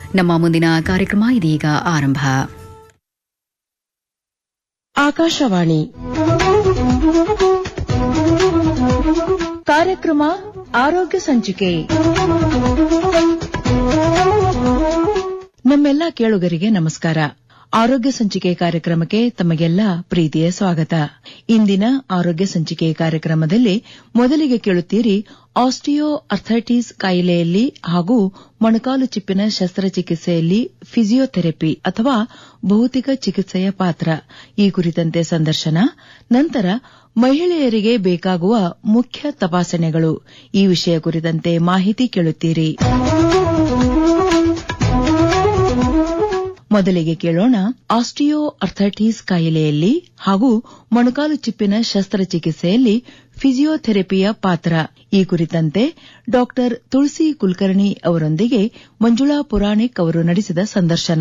ನಮ್ಮ ಮುಂದಿನ ಕಾರ್ಯಕ್ರಮ ಇದೀಗ ಆರಂಭ ಆಕಾಶವಾಣಿ ಕಾರ್ಯಕ್ರಮ ಆರೋಗ್ಯ ಸಂಚಿಕೆ ನಮ್ಮೆಲ್ಲ ಕೇಳುಗರಿಗೆ ನಮಸ್ಕಾರ ಆರೋಗ್ಯ ಸಂಚಿಕೆ ಕಾರ್ಯಕ್ರಮಕ್ಕೆ ತಮಗೆಲ್ಲ ಪ್ರೀತಿಯ ಸ್ವಾಗತ ಇಂದಿನ ಆರೋಗ್ಯ ಸಂಚಿಕೆ ಕಾರ್ಯಕ್ರಮದಲ್ಲಿ ಮೊದಲಿಗೆ ಕೇಳುತ್ತೀರಿ ಆಸ್ಟಿಯೋ ಅರ್ಥೈಟಿಸ್ ಕಾಯಿಲೆಯಲ್ಲಿ ಹಾಗೂ ಮೊಣಕಾಲು ಚಿಪ್ಪಿನ ಶಸ್ತ್ರಚಿಕಿತ್ಸೆಯಲ್ಲಿ ಫಿಸಿಯೋಥೆರಪಿ ಅಥವಾ ಭೌತಿಕ ಚಿಕಿತ್ಸೆಯ ಪಾತ್ರ ಈ ಕುರಿತಂತೆ ಸಂದರ್ಶನ ನಂತರ ಮಹಿಳೆಯರಿಗೆ ಬೇಕಾಗುವ ಮುಖ್ಯ ತಪಾಸಣೆಗಳು ಈ ವಿಷಯ ಕುರಿತಂತೆ ಮಾಹಿತಿ ಕೇಳುತ್ತೀರಿ ಮೊದಲಿಗೆ ಕೇಳೋಣ ಆಸ್ಟಿಯೋ ಅರ್ಥೈಟಿಸ್ ಕಾಯಿಲೆಯಲ್ಲಿ ಹಾಗೂ ಮೊಣಕಾಲು ಚಿಪ್ಪಿನ ಶಸ್ತ್ರಚಿಕಿತ್ಸೆಯಲ್ಲಿ ಫಿಸಿಯೋಥೆರಪಿಯ ಪಾತ್ರ ಈ ಕುರಿತಂತೆ ಡಾ ತುಳಸಿ ಕುಲಕರ್ಣಿ ಅವರೊಂದಿಗೆ ಮಂಜುಳಾ ಪುರಾಣಿಕ್ ಅವರು ನಡೆಸಿದ ಸಂದರ್ಶನ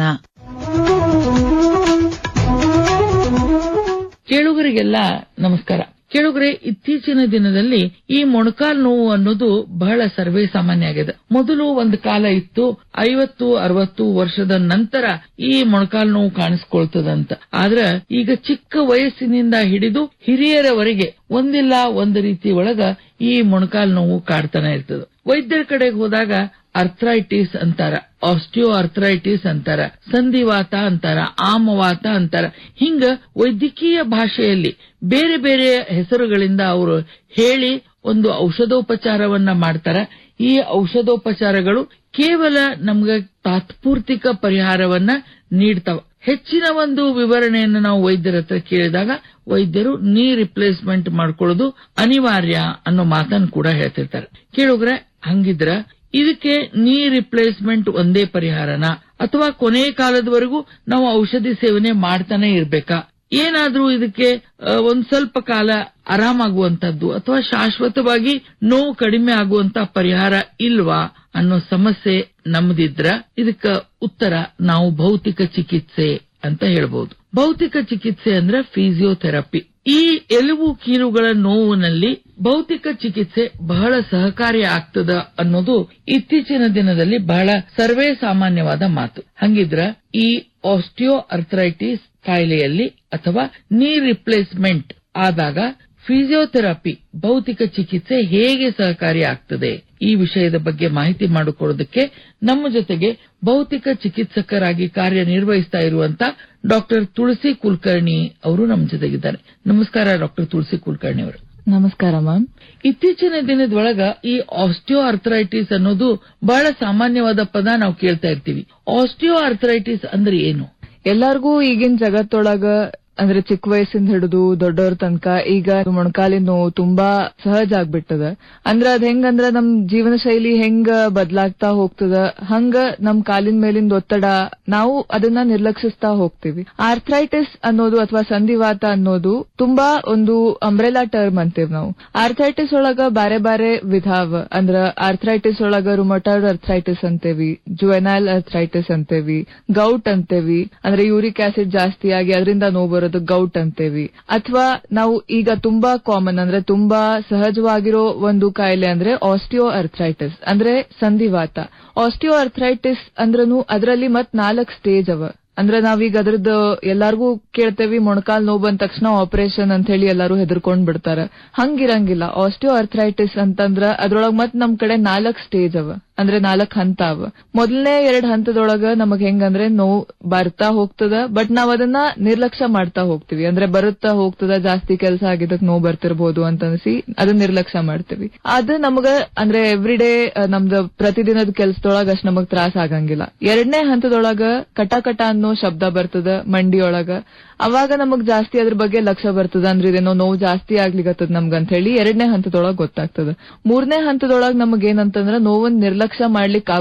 ಕೇಳುಗರಿಗೆಲ್ಲ ನಮಸ್ಕಾರ ಕೇಳುಗರೆ ಇತ್ತೀಚಿನ ದಿನದಲ್ಲಿ ಈ ಮೊಣಕಾಲ್ ನೋವು ಅನ್ನೋದು ಬಹಳ ಸರ್ವೇ ಸಾಮಾನ್ಯ ಆಗಿದೆ ಮೊದಲು ಒಂದು ಕಾಲ ಇತ್ತು ಐವತ್ತು ಅರವತ್ತು ವರ್ಷದ ನಂತರ ಈ ಮೊಣಕಾಲ್ ನೋವು ಕಾಣಿಸ್ಕೊಳ್ತದಂತ ಆದ್ರ ಈಗ ಚಿಕ್ಕ ವಯಸ್ಸಿನಿಂದ ಹಿಡಿದು ಹಿರಿಯರವರೆಗೆ ಒಂದಿಲ್ಲ ಒಂದು ರೀತಿ ಒಳಗ ಈ ಮೊಣಕಾಲ್ ನೋವು ಕಾಡ್ತಾನೆ ಇರ್ತದೆ ವೈದ್ಯರ ಕಡೆಗೆ ಹೋದಾಗ ಅರ್ಥ್ರೈಟಿಸ್ ಅಂತಾರ ಆಸ್ಟಿಯೋ ಅರ್ಥ್ರೈಟಿಸ್ ಅಂತಾರ ಸಂಧಿವಾತ ಅಂತಾರ ಆಮವಾತ ಅಂತಾರ ಹಿಂಗ ವೈದ್ಯಕೀಯ ಭಾಷೆಯಲ್ಲಿ ಬೇರೆ ಬೇರೆ ಹೆಸರುಗಳಿಂದ ಅವರು ಹೇಳಿ ಒಂದು ಔಷಧೋಪಚಾರವನ್ನ ಮಾಡ್ತಾರ ಈ ಔಷಧೋಪಚಾರಗಳು ಕೇವಲ ನಮ್ಗ ತಾತ್ಪೂರ್ತಿಕ ಪರಿಹಾರವನ್ನ ನೀಡ್ತಾವ ಹೆಚ್ಚಿನ ಒಂದು ವಿವರಣೆಯನ್ನು ನಾವು ವೈದ್ಯರ ಹತ್ರ ಕೇಳಿದಾಗ ವೈದ್ಯರು ನೀ ರಿಪ್ಲೇಸ್ಮೆಂಟ್ ಮಾಡ್ಕೊಳ್ಳೋದು ಅನಿವಾರ್ಯ ಅನ್ನೋ ಮಾತನ್ನು ಕೂಡ ಹೇಳ್ತಿರ್ತಾರೆ ಕೇಳುಗ್ರೆ ಹಂಗಿದ್ರ ಇದಕ್ಕೆ ನೀ ರಿಪ್ಲೇಸ್ಮೆಂಟ್ ಒಂದೇ ಪರಿಹಾರನ ಅಥವಾ ಕೊನೆ ಕಾಲದವರೆಗೂ ನಾವು ಔಷಧಿ ಸೇವನೆ ಮಾಡ್ತಾನೆ ಇರ್ಬೇಕಾ ಏನಾದ್ರೂ ಇದಕ್ಕೆ ಒಂದ್ ಸ್ವಲ್ಪ ಕಾಲ ಆರಾಮಾಗುವಂತದ್ದು ಅಥವಾ ಶಾಶ್ವತವಾಗಿ ನೋವು ಕಡಿಮೆ ಆಗುವಂತ ಪರಿಹಾರ ಇಲ್ವಾ ಅನ್ನೋ ಸಮಸ್ಯೆ ನಮ್ದಿದ್ರ ಇದಕ್ಕ ಉತ್ತರ ನಾವು ಭೌತಿಕ ಚಿಕಿತ್ಸೆ ಅಂತ ಹೇಳ್ಬಹುದು ಭೌತಿಕ ಚಿಕಿತ್ಸೆ ಅಂದ್ರೆ ಫಿಸಿಯೋಥೆರಪಿ ಈ ಎಲುಬು ಕೀಲುಗಳ ನೋವಿನಲ್ಲಿ ಭೌತಿಕ ಚಿಕಿತ್ಸೆ ಬಹಳ ಸಹಕಾರಿ ಆಗ್ತದ ಅನ್ನೋದು ಇತ್ತೀಚಿನ ದಿನದಲ್ಲಿ ಬಹಳ ಸರ್ವೇ ಸಾಮಾನ್ಯವಾದ ಮಾತು ಹಂಗಿದ್ರ ಈ ಆಸ್ಟಿಯೋ ಅರ್ಥರೈಟಿಸ್ ಕಾಯಿಲೆಯಲ್ಲಿ ಅಥವಾ ನೀ ರಿಪ್ಲೇಸ್ಮೆಂಟ್ ಆದಾಗ ಫಿಸಿಯೋಥೆರಪಿ ಭೌತಿಕ ಚಿಕಿತ್ಸೆ ಹೇಗೆ ಸಹಕಾರಿ ಆಗ್ತದೆ ಈ ವಿಷಯದ ಬಗ್ಗೆ ಮಾಹಿತಿ ಮಾಡಿಕೊಡೋದಕ್ಕೆ ನಮ್ಮ ಜೊತೆಗೆ ಭೌತಿಕ ಚಿಕಿತ್ಸಕರಾಗಿ ಕಾರ್ಯನಿರ್ವಹಿಸ್ತಾ ಇರುವಂತ ಡಾಕ್ಟರ್ ತುಳಸಿ ಕುಲಕರ್ಣಿ ಅವರು ನಮ್ಮ ಜೊತೆಗಿದ್ದಾರೆ ನಮಸ್ಕಾರ ಡಾಕ್ಟರ್ ತುಳಸಿ ಕುಲಕರ್ಣಿ ಅವರು ನಮಸ್ಕಾರ ಮ್ಯಾಮ್ ಇತ್ತೀಚಿನ ದಿನದೊಳಗ ಈ ಆಸ್ಟಿಯೋ ಅರ್ಥರೈಟಿಸ್ ಅನ್ನೋದು ಬಹಳ ಸಾಮಾನ್ಯವಾದ ಪದ ನಾವು ಕೇಳ್ತಾ ಇರ್ತೀವಿ ಆಸ್ಟಿಯೋ ಅರ್ಥರೈಟಿಸ್ ಅಂದ್ರೆ ಏನು ಎಲ್ಲಾರ್ಗೂ ಈಗಿನ ಜಗತ್ತೊಳಗ ಅಂದ್ರೆ ಚಿಕ್ಕ ವಯಸ್ಸಿಂದ ಹಿಡಿದು ದೊಡ್ಡವ್ರ ತನಕ ಈಗ ಮೊಣಕಾಲಿನ ನೋವು ತುಂಬಾ ಸಹಜ ಆಗ್ಬಿಟ್ಟದ ಅಂದ್ರ ಅದ್ ಹೆಂಗಂದ್ರ ನಮ್ ಜೀವನ ಶೈಲಿ ಹೆಂಗ ಬದ್ಲಾಗ್ತಾ ಹೋಗ್ತದ ಹಂಗ ನಮ್ ಕಾಲಿನ ಮೇಲಿಂದ ಒತ್ತಡ ನಾವು ಅದನ್ನ ನಿರ್ಲಕ್ಷಿಸ್ತಾ ಹೋಗ್ತೀವಿ ಆರ್ಥ್ರೈಟಿಸ್ ಅನ್ನೋದು ಅಥವಾ ಸಂಧಿವಾತ ಅನ್ನೋದು ತುಂಬಾ ಒಂದು ಅಂಬ್ರೆಲಾ ಟರ್ಮ್ ಅಂತೀವಿ ನಾವು ಆರ್ಥ್ರೈಟಿಸ್ ಒಳಗ ಬಾರೆ ಬಾರೆ ವಿಧಾವ ಅಂದ್ರ ಆರ್ಥ್ರೈಟಿಸ್ ಒಳಗ ರುಮಟಾಯ್ಡ್ ಅರ್ಥ್ರೈಟಿಸ್ ಅಂತೇವಿ ಜುವೆನೈಲ್ ಅರ್ಥ್ರೈಟಿಸ್ ಅಂತೇವಿ ಗೌಟ್ ಅಂತೇವಿ ಅಂದ್ರೆ ಯೂರಿಕ್ ಆಸಿಡ್ ಜಾಸ್ತಿ ಆಗಿ ಅದರಿಂದ ನೋವು ಬರೋದು ಗೌಟ್ ಅಂತೇವಿ ಅಥವಾ ನಾವು ಈಗ ತುಂಬಾ ಕಾಮನ್ ಅಂದ್ರೆ ತುಂಬಾ ಸಹಜವಾಗಿರೋ ಒಂದು ಕಾಯಿಲೆ ಅಂದ್ರೆ ಆಸ್ಟಿಯೋ ಅರ್ಥ್ರೈಟಿಸ್ ಅಂದ್ರೆ ಸಂಧಿವಾತ ಆಸ್ಟಿಯೋ ಅರ್ಥ್ರೈಟಿಸ್ ಅಂದ್ರೂ ಅದರಲ್ಲಿ ಮತ್ ನಾಲ್ಕ್ ಸ್ಟೇಜ್ ಅವ ಅಂದ್ರೆ ನಾವೀಗ ಅದ್ರದ್ದು ಎಲ್ಲಾರ್ಗೂ ಕೇಳ್ತೇವಿ ಮೊಣಕಾಲ್ ನೋವು ಬಂದ ತಕ್ಷಣ ಆಪರೇಷನ್ ಅಂತ ಹೇಳಿ ಎಲ್ಲಾರು ಹೆದರ್ಕೊಂಡ್ ಬಿಡ್ತಾರ ಹಂಗಿರಂಗಿಲ್ಲ ಆಸ್ಟಿಯೋ ಅರ್ಥ್ರೈಟಿಸ್ ಅಂತಂದ್ರ ಅದ್ರೊಳಗ್ ಮತ್ ನಮ್ ಕಡೆ ನಾಲ್ಕ್ ಸ್ಟೇಜ್ ಅವ ಅಂದ್ರೆ ನಾಲ್ಕ್ ಹಂತ ಅವ ಮೊದಲನೇ ಎರಡ್ ಹಂತದೊಳಗ ನಮಗ್ ಹೆಂಗಂದ್ರೆ ನೋವು ಬರ್ತಾ ಹೋಗ್ತದ ಬಟ್ ನಾವ್ ಅದನ್ನ ನಿರ್ಲಕ್ಷ್ಯ ಮಾಡ್ತಾ ಹೋಗ್ತಿವಿ ಅಂದ್ರೆ ಬರುತ್ತಾ ಹೋಗ್ತದ ಜಾಸ್ತಿ ಕೆಲಸ ಆಗಿದ್ದಕ್ ನೋವು ಬರ್ತಿರ್ಬೋದು ಅಂತ ಅನ್ಸಿ ಅದನ್ನ ನಿರ್ಲಕ್ಷ್ಯ ಮಾಡ್ತೀವಿ ಅದು ನಮಗ ಅಂದ್ರೆ ಎವ್ರಿ ಡೇ ನಮ್ದು ಪ್ರತಿದಿನದ ಕೆಲ್ಸದೊಳಗ ಅಷ್ಟ್ ನಮಗ್ ತ್ರಾಸ ಆಗಂಗಿಲ್ಲ ಎರಡನೇ ಹಂತದೊಳಗ ಕಟ ಕಟ ಅನ್ನೋ ಶಬ್ದ ಬರ್ತದ ಮಂಡಿಯೊಳಗ ಅವಾಗ ನಮಗ್ ಜಾಸ್ತಿ ಅದ್ರ ಬಗ್ಗೆ ಲಕ್ಷ್ಯ ಬರ್ತದ ಅಂದ್ರೆ ಇದೇನೋ ನೋವು ಜಾಸ್ತಿ ಆಗ್ಲಿಕತ್ತದ ನಮ್ಗಂತ ಹೇಳಿ ಎರಡನೇ ಹಂತದೊಳಗ ಗೊತ್ತಾಗ್ತದ ಮೂರನೇ ಹಂತದೊಳಗ ನಮಗ್ ಏನಂತಂದ್ರ ನೋವನ್ ನಿರ್ಲಕ್ಷ್ಯ ಮಾಡ್ಲಿಕ್